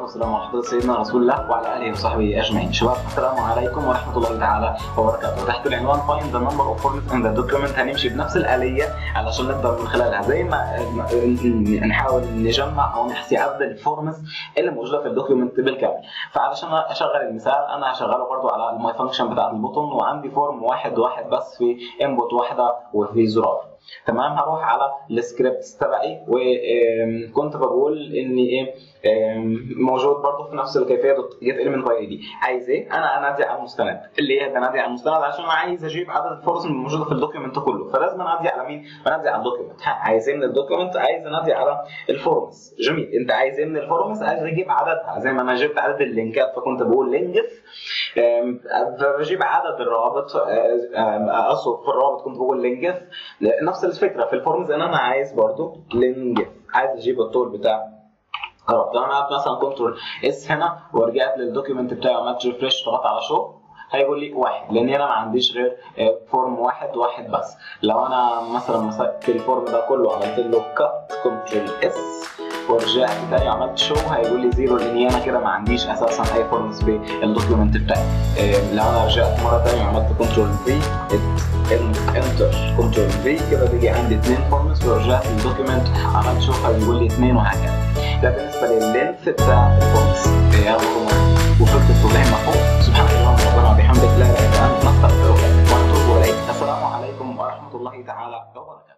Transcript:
والسلام على حضرة سيدنا رسول الله وعلى اله وصحبه اجمعين. شباب السلام عليكم ورحمه الله تعالى وبركاته. تحت العنوان find the number of forms in the document هنمشي بنفس الاليه علشان نقدر من خلالها زي ما نحاول نجمع او نحصي عدد الفورمز اللي موجوده في الدوكيومنت بالكامل. فعلشان اشغل المثال انا هشغله برضو على الماي فانكشن بتاعت البوتون وعندي فورم واحد واحد بس في انبوت واحده وفي زرار. تمام هروح على السكريبت تبعي وكنت بقول ان ايه موجود برضه في نفس الكيفيه جيت اليمنت واي دي عايز ايه انا انادي على المستند اللي هي بنادي على المستند عشان انا عايز اجيب عدد الفرص الموجوده في الدوكيومنت كله فلازم انادي على مين بنادي على الدوكيومنت عايز ايه من الدوكيومنت عايز انادي على الفورمز جميل انت عايز ايه من الفورمز عايز اجيب عددها زي ما انا جبت عدد اللينكات فكنت بقول لينجث فبجيب عدد الروابط اقصد في الروابط كنت بقول لينجث نفس الفكره في الفورمز ان انا عايز برضو لينجث عايز اجيب الطول بتاع رحت انا عملت مثلا كنترول اس هنا ورجعت للدوكيومنت بتاعي وعملت ريفرش ضغطت على شو هيقول لي واحد لان انا ما عنديش غير فورم واحد واحد بس لو انا مثلا مسكت الفورم ده كله وعملت له كات كنترول اس ورجعت تاني وعملت شو هيقول لي زيرو لان انا كده ما عنديش اساسا اي فورمز بالدوكيومنت بتاعي لو انا رجعت مره ثانيه وعملت كنترول في انتر كنترول في كده بيجي عندي اثنين فورمز ورجعت للدوكيومنت عملت شو هيقول لي اثنين وهكذا ده بالنسبه لللينث بتاع الفورمز وفكره التوضيح مفهوم سبحانك اللهم ربنا وبحمدك لا اله الا انت نستغفرك ونتوب اليك السلام عليكم ورحمه الله تعالى وبركاته